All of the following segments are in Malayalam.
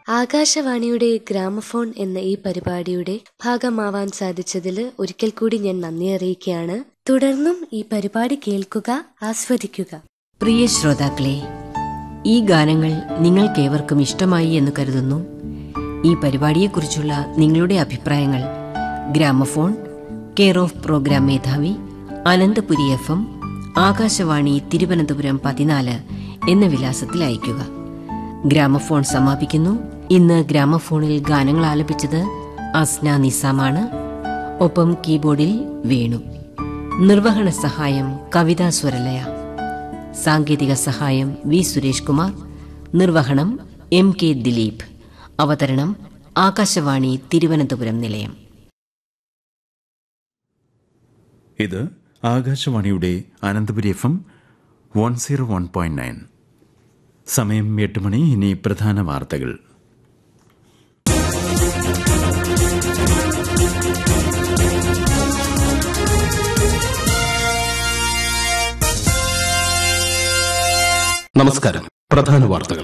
ആകാശവാണിയുടെ ഗ്രാമഫോൺ എന്ന ഈ പരിപാടിയുടെ ഭാഗമാവാൻ സാധിച്ചതിൽ ഒരിക്കൽ കൂടി ഞാൻ നന്ദി അറിയിക്കുകയാണ് തുടർന്നും ഈ പരിപാടി കേൾക്കുക ആസ്വദിക്കുക പ്രിയ ശ്രോതാക്കളെ ഈ ഗാനങ്ങൾ നിങ്ങൾക്കേവർക്കും ഇഷ്ടമായി എന്ന് കരുതുന്നു ഈ പരിപാടിയെക്കുറിച്ചുള്ള നിങ്ങളുടെ അഭിപ്രായങ്ങൾ ഗ്രാമഫോൺ കെയർ ഓഫ് പ്രോഗ്രാം മേധാവി അനന്തപുരി എഫ് എം ആകാശവാണി തിരുവനന്തപുരം പതിനാല് എന്ന വിലാസത്തിൽ അയയ്ക്കുക ഗ്രാമഫോൺ സമാപിക്കുന്നു ഇന്ന് ഗ്രാമഫോണിൽ ഗാനങ്ങൾ ആലപിച്ചത് അസ്ന നിസാമാണ് ഒപ്പം കീബോർഡിൽ വേണു നിർവഹണ സഹായം കവിതാ സ്വരലയ സാങ്കേതിക സഹായം വി സുരേഷ് കുമാർ നിർവഹണം എം കെ ദിലീപ് അവതരണം ആകാശവാണി തിരുവനന്തപുരം നിലയം ഇത് ആകാശവാണിയുടെ Ananthapuri F M one zero one point nine സമയം എട്ട് മണി ഇനി പ്രധാന വാർത്തകൾ നമസ്കാരം പ്രധാന വാർത്തകൾ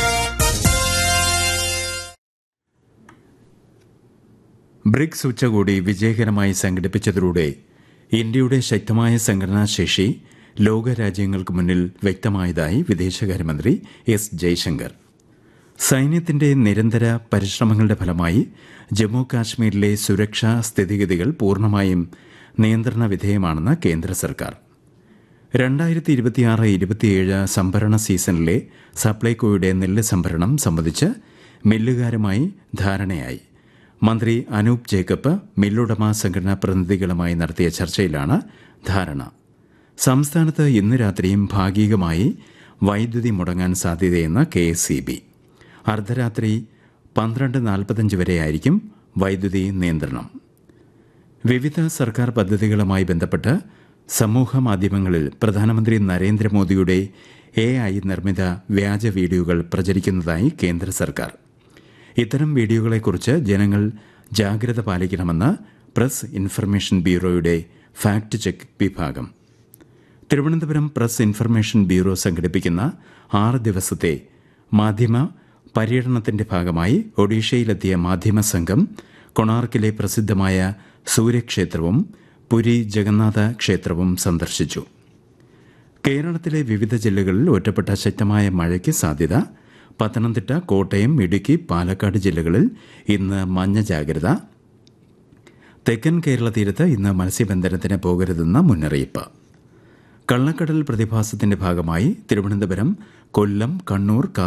ബ്രിക്സ് ഉച്ചകോടി വിജയകരമായി സംഘടിപ്പിച്ചതിലൂടെ ഇന്ത്യയുടെ ശക്തമായ സംഘടനാശേഷി ലോകരാജ്യങ്ങൾക്ക് മുന്നിൽ വ്യക്തമായതായി വിദേശകാര്യമന്ത്രി എസ് ജയശങ്കർ സൈന്യത്തിന്റെ നിരന്തര പരിശ്രമങ്ങളുടെ ഫലമായി ജമ്മു കാശ്മീരിലെ സുരക്ഷാ സ്ഥിതിഗതികൾ പൂർണ്ണമായും നിയന്ത്രണ വിധേയമാണെന്ന് കേന്ദ്ര സർക്കാർ രണ്ടായിരത്തി ഇരുപത്തിയാറ് ഇരുപത്തിയേഴ് സംഭരണ സീസണിലെ സപ്ലൈകോയുടെ നെല്ല് സംഭരണം സംബന്ധിച്ച് മില്ലുകാരുമായി ധാരണയായി മന്ത്രി അനൂപ് ജേക്കബ് മില്ലുടമ സംഘടനാ പ്രതിനിധികളുമായി നടത്തിയ ചർച്ചയിലാണ് ധാരണ സംസ്ഥാനത്ത് ഇന്ന് രാത്രിയും ഭാഗികമായി വൈദ്യുതി മുടങ്ങാൻ സാധ്യതയെന്ന് കെ എസ് സി ബി അർദ്ധരാത്രി പന്ത്രണ്ട് നാൽപ്പത്തഞ്ച് വരെയായിരിക്കും വൈദ്യുതി നിയന്ത്രണം വിവിധ സർക്കാർ പദ്ധതികളുമായി ബന്ധപ്പെട്ട് സമൂഹ മാധ്യമങ്ങളിൽ പ്രധാനമന്ത്രി നരേന്ദ്രമോദിയുടെ എ ഐ നിർമ്മിത വ്യാജ വീഡിയോകൾ പ്രചരിക്കുന്നതായി കേന്ദ്ര സർക്കാർ ഇത്തരം വീഡിയോകളെക്കുറിച്ച് ജനങ്ങൾ ജാഗ്രത പാലിക്കണമെന്ന് പ്രസ് ഇൻഫർമേഷൻ ബ്യൂറോയുടെ ഫാക്ട് ചെക്ക് വിഭാഗം തിരുവനന്തപുരം പ്രസ് ഇൻഫർമേഷൻ ബ്യൂറോ സംഘടിപ്പിക്കുന്ന ആറ് ദിവസത്തെ മാധ്യമ പര്യടനത്തിന്റെ ഭാഗമായി ഒഡീഷയിലെത്തിയ മാധ്യമ സംഘം കൊണാർക്കിലെ പ്രസിദ്ധമായ സൂര്യക്ഷേത്രവും പുരി ജഗന്നാഥ ക്ഷേത്രവും സന്ദർശിച്ചു കേരളത്തിലെ വിവിധ ജില്ലകളിൽ ഒറ്റപ്പെട്ട ശക്തമായ മഴയ്ക്ക് സാധ്യത പത്തനംതിട്ട കോട്ടയം ഇടുക്കി പാലക്കാട് ജില്ലകളിൽ ഇന്ന് മഞ്ഞ ജാഗ്രത തെക്കൻ കേരള തീരത്ത് ഇന്ന് മത്സ്യബന്ധനത്തിന് പോകരുതെന്ന മുന്നറിയിപ്പ് കള്ളക്കടൽ പ്രതിഭാസത്തിന്റെ ഭാഗമായി തിരുവനന്തപുരം കൊല്ലം കണ്ണൂർ